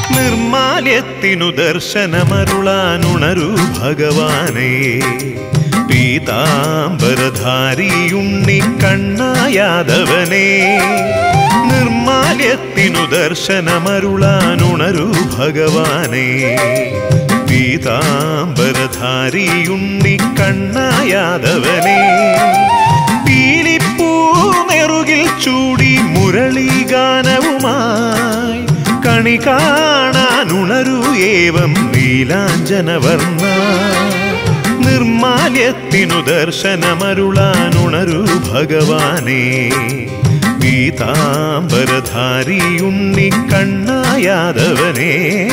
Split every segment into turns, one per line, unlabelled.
നിർമാല്യത്തിനു ദർശനമരുളാനുണരൂ ഭഗവാനേ പീതാംബരധാരിയുണ്ണി കണ്ണായാദവനേ നിർമാല്യത്തിനു ദർശനമരുളാനുണരൂ ഭഗവാനേ പീതാംബരധാരിയുണ്ണി കണ്ണായാദവനേ പീലിപ്പൂ നെറുകിൽ ചൂടി മുരളീഗാനവുമായി കണി കാണാനുണരൂ ഏവം നീലാഞ്ജനവർണ്ണ നിർമാല്യത്തിനു ദർശനമരുളാനുണരൂ ഭഗവാനേ പീതാംബരധാരിയുണ്ണി കണ്ണായാദവനേ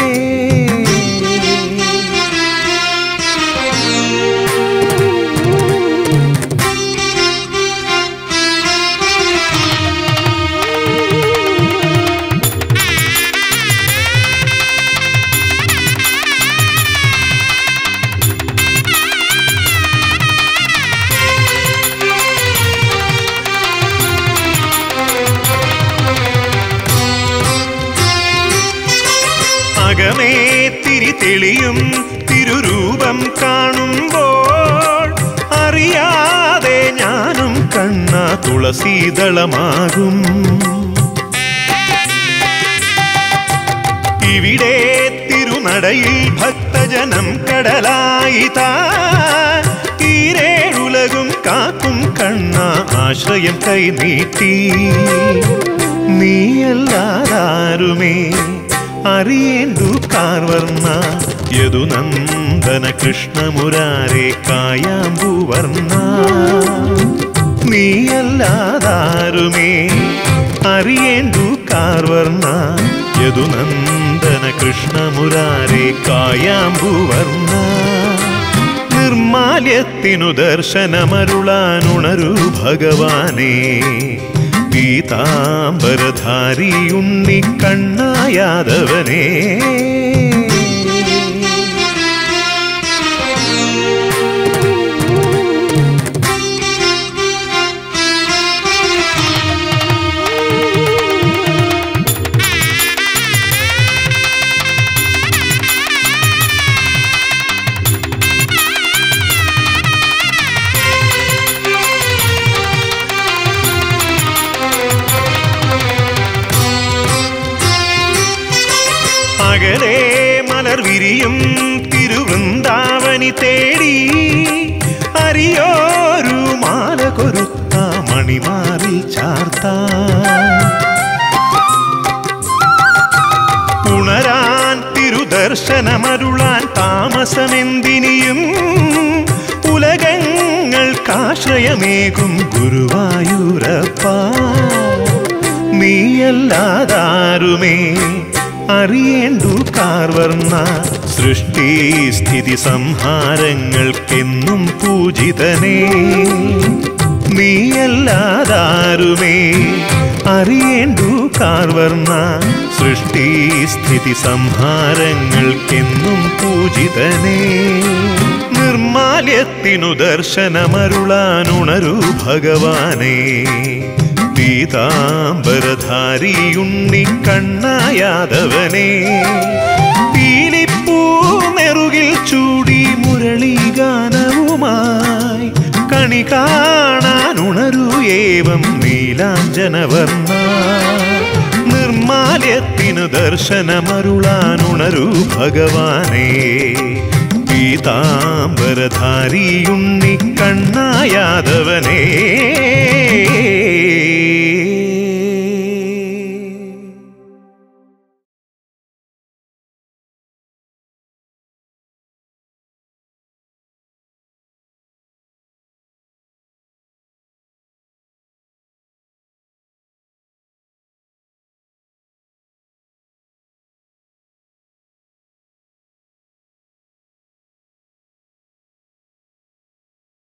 അകമേ തിരി തെളിയും തിരുരൂപം കാണുമ്പോൾ അറിയാതെ ഞാനും കണ്ണ തുളസീതളമാകും ഇവിടെ തിരുനടയിൽ ഭക്തജനം കടലായി തീരേഴുലകും കാക്കും കണ്ണ ആശ്രയം കൈനീട്ടി നീയല്ലാതാരുമേ അറിയേണ്ടു കാർവർണ്ണ യദുനന്ദന കൃഷ്ണമുരാരെ കായാമ്പൂവർണ്ണ നീയല്ലാതാരുമേ അറിയേണ്ടു കാർവർണ്ണ യദുനന്ദന കൃഷ്ണമുരാരെ കായാമ്പൂവർണ്ണ നിർമാല്യത്തിനു ദർശനമരുളാനുണരൂ ഭഗവാനേ പീതാംബരധാരിയുണ്ണി കണ്ണായാദവനേ അകലെ മലർ വിരിയും തിരുവൃന്ദാവനി തേടി അറിയോരു മാല കൊരുത്ത മണിമാറിൽ ചാർത്ത ഉണരാൻ തിരുദർശനമരുളാൻ താമസമെന്തിനിയും ഉലകങ്ങൾക്കാശ്രയമേകും ഗുരുവായൂരപ്പ നീയല്ലാതാരുമേ അറിയേണ്ടു കാർവർണ്ണ സൃഷ്ടി സ്ഥിതി സംഹാരങ്ങൾക്കെന്നും പൂജിതനേ നീയല്ലാതാരുമേ അറിയേണ്ടു കാർവർണ്ണ സൃഷ്ടി സ്ഥിതി സംഹാരങ്ങൾക്കെന്നും പൂജിതനേ നിർമാല്യത്തിനു ദർശനമരുളാനുണരൂ ഭഗവാനേ പീതാംബരധാരിയുണ്ണി കണ്ണായാദവനേ പീലിപ്പൂ നെറുകിൽ ചൂടി മുരളീഗാനവുമായി കണി കാണാനുണരൂ ഏവം നീലാഞ്ജനവർണ്ണ നിർമാല്യത്തിനു ദർശനമരുളാനുണരൂ ഭഗവാനേ പീതാംബരധാരിയുണ്ണി കണ്ണായാദവനേ